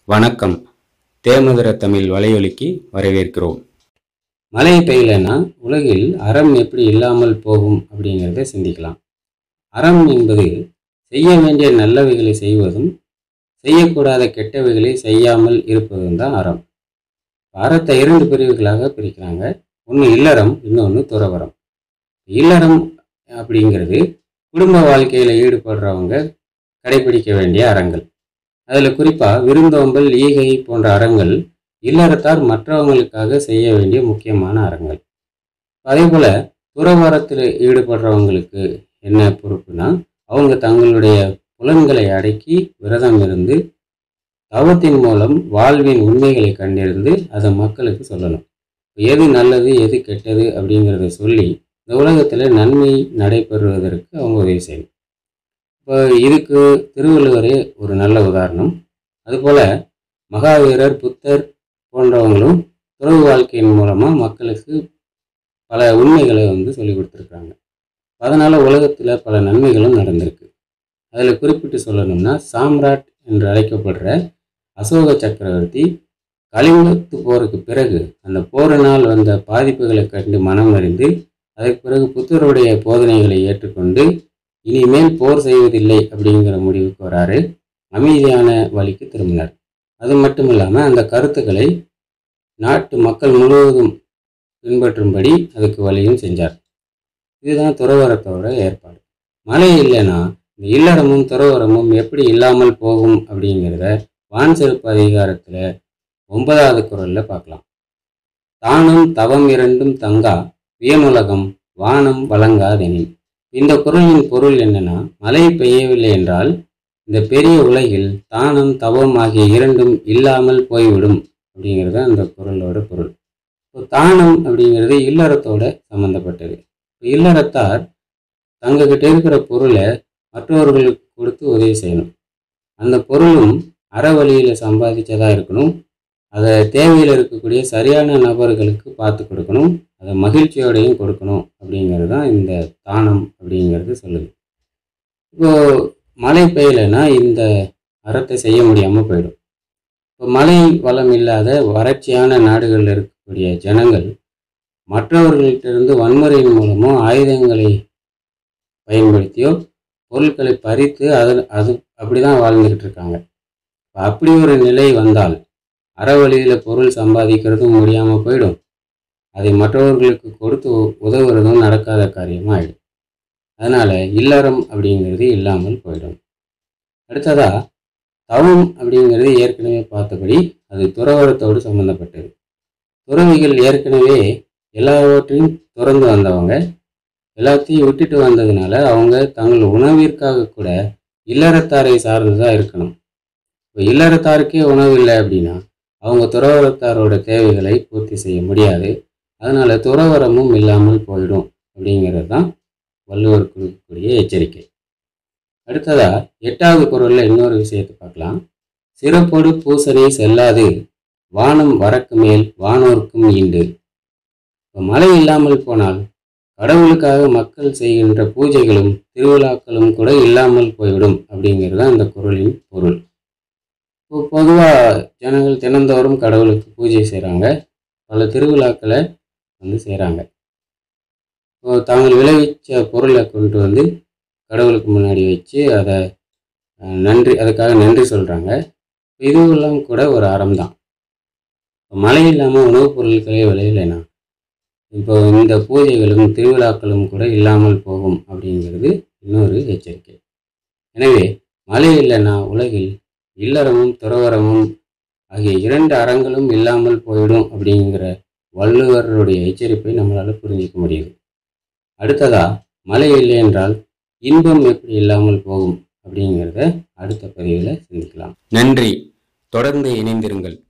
வணக்கம் தேமதுர தமிழ் வலையொலிக்கு வரவேற்கிறோம் மழை பெய்யலைன்னா உலகில் அறம் எப்படி இல்லாமல் போகும் அப்படிங்கிறத சிந்திக்கலாம் அறம் என்பது செய்ய வேண்டிய நல்லவைகளை செய்வதும் செய்யக்கூடாத கெட்டவைகளை செய்யாமல் இருப்பதும் தான் அறம் அறத்தை இரண்டு பிரிவுகளாக பிரிக்கிறாங்க ஒன்று இல்லறம் இன்னொன்று துறவரம் இல்லறம் அப்படிங்கிறது குடும்ப வாழ்க்கையில் ஈடுபடுறவங்க கடைபிடிக்க வேண்டிய அறங்கள் அதில் குறிப்பாக விருந்தோம்பல் ஈகை போன்ற அறங்கள் இல்லறத்தார் மற்றவங்களுக்காக செய்ய வேண்டிய முக்கியமான அறங்கள் அதே போல் துறவரத்தில் ஈடுபடுறவங்களுக்கு என்ன பொறுப்புனா அவங்க தங்களுடைய புலன்களை அடக்கி விரதம் இருந்து தவத்தின் மூலம் வாழ்வின் உண்மைகளை கண்டறிந்து அதை மக்களுக்கு சொல்லணும் எது நல்லது எது கெட்டது அப்படிங்கிறத சொல்லி இந்த உலகத்தில் நன்மை நடைபெறுவதற்கு அவங்க உதவி செய்யணும் இப்போ இதுக்கு திருவள்ளுவரே ஒரு நல்ல உதாரணம் அதுபோல் மகாவீரர் புத்தர் போன்றவங்களும் துறவு வாழ்க்கையின் மூலமாக மக்களுக்கு பல உண்மைகளை வந்து சொல்லி கொடுத்துருக்காங்க அதனால் உலகத்தில் பல நன்மைகளும் நடந்திருக்கு அதில் குறிப்பிட்டு சொல்லணும்னா சாம்ராட் என்று அழைக்கப்படுற அசோக சக்கரவர்த்தி கலிங்கத்து போருக்கு பிறகு அந்த போரினால் வந்த பாதிப்புகளை கண்டு மனம் அறிந்து அதற்கு பிறகு புத்தருடைய போதனைகளை ஏற்றுக்கொண்டு இனிமேல் போர் செய்வதில்லை அப்படிங்கிற முடிவுக்கு வராரு அமைதியான வழிக்கு திரும்பினார் அது மட்டும் இல்லாமல் அந்த கருத்துக்களை நாட்டு மக்கள் முழுவதும் பின்பற்றும்படி அதுக்கு வழியும் செஞ்சார் இதுதான் துறவரத்தோட ஏற்பாடு மழை இல்லைன்னா இந்த இல்லறமும் துறவரமும் எப்படி இல்லாமல் போகும் அப்படிங்கிறத வான் சிறப்பு அதிகாரத்தில் ஒன்பதாவது குரலில் பார்க்கலாம் தானும் தவம் இரண்டும் தங்கா வியனுலகம் வானம் வழங்காதெனின் இந்த குரலின் பொருள் என்னன்னா மழை பெய்யவில்லை என்றால் இந்த பெரிய உலகில் தானம் தவம் ஆகிய இரண்டும் இல்லாமல் போய்விடும் அப்படிங்கிறது அந்த குரலோட பொருள் இப்போ தானம் அப்படிங்கிறது இல்லறத்தோட சம்மந்தப்பட்டது இப்போ இல்லறத்தார் தங்ககிட்ட இருக்கிற பொருளை மற்றவர்களுக்கு கொடுத்து உதவி செய்யணும் அந்த பொருளும் அற வழியில் சம்பாதிச்சதாக இருக்கணும் அதை தேவையில் இருக்கக்கூடிய சரியான நபர்களுக்கு பார்த்து கொடுக்கணும் அதை மகிழ்ச்சியோடையும் கொடுக்கணும் அப்படிங்கிறது தான் இந்த தானம் அப்படிங்கிறது சொல்லுது இப்போ மழை பெய்யலைன்னா இந்த அறத்தை செய்ய முடியாமல் போயிடும் இப்போ மழை வளம் இல்லாத வறட்சியான நாடுகளில் இருக்கக்கூடிய ஜனங்கள் மற்றவர்கள்ட்டிருந்து வன்முறையின் மூலமோ ஆயுதங்களை பயன்படுத்தியோ பொருட்களை பறித்து அது அது அப்படி தான் வாழ்ந்துக்கிட்டு இருக்காங்க இப்போ அப்படி ஒரு நிலை வந்தால் அறவழியில் பொருள் சம்பாதிக்கிறதும் முடியாமல் போயிடும் அதை மற்றவர்களுக்கு கொடுத்து உதவுறதும் நடக்காத காரியமாக ஆயிடும் அதனால் இல்லறம் அப்படிங்கிறது இல்லாமல் போயிடும் அடுத்ததா தவம் அப்படிங்கிறது ஏற்கனவே பார்த்தபடி அது துறவரத்தோடு சம்மந்தப்பட்டது துறவிகள் ஏற்கனவே எல்லாவற்றையும் துறந்து வந்தவங்க எல்லாத்தையும் விட்டுட்டு வந்ததுனால அவங்க தங்கள் உணவிற்காக கூட இல்லறத்தாரை சார்ந்துதான் இருக்கணும் இப்போ இல்லறத்தாருக்கே உணவு இல்லை அப்படின்னா அவங்க துறவரத்தாரோட தேவைகளை பூர்த்தி செய்ய முடியாது அதனால துறவரமும் இல்லாமல் போயிடும் அப்படிங்கிறது தான் வள்ளுவர் கொடுக்கக்கூடிய எச்சரிக்கை அடுத்ததா எட்டாவது குரல்ல இன்னொரு விஷயத்தை பார்க்கலாம் சிறப்பொடு பூசனை செல்லாது வானம் வரக்கு மேல் வானோர்க்கும் ஈண்டு இப்போ மழை இல்லாமல் போனால் கடவுளுக்காக மக்கள் செய்கின்ற பூஜைகளும் திருவிழாக்களும் கூட இல்லாமல் போய்விடும் அப்படிங்கிறது தான் இந்த குரலின் பொருள் இப்போ பொதுவாக ஜனங்கள் தினந்தோறும் கடவுளுக்கு பூஜை செய்கிறாங்க பல திருவிழாக்களை வந்து செய்கிறாங்க இப்போ தாங்கள் விளைவிச்ச பொருளை கொண்டு வந்து கடவுளுக்கு முன்னாடி வச்சு அதை அஹ், நன்றி அதுக்காக நன்றி சொல்கிறாங்க இதுவெல்லாம் கூட ஒரு அறம் தான் இப்போ மழை இல்லாமல் உணவுப் பொருட்களே விளையலைன்னா இப்போ இந்த பூஜைகளும் திருவிழாக்களும் கூட இல்லாமல் போகும் அப்படிங்கிறது இன்னொரு எச்சரிக்கை எனவே மழை இல்லைன்னா உலகில் இல்லறமும் துறவரமும் ஆகிய இரண்டு அறங்களும் இல்லாமல் போயிடும் அப்படிங்கிற வள்ளுவருடைய எச்சரிப்பை நம்மளால் புரிஞ்சிக்க முடியுது அடுத்ததா மழை இல்லை என்றால் இன்பம் எப்படி இல்லாமல் போகும் அப்படிங்கிறத அடுத்த பதிவில் சிந்திக்கலாம் நன்றி தொடர்ந்து இணைந்திருங்கள்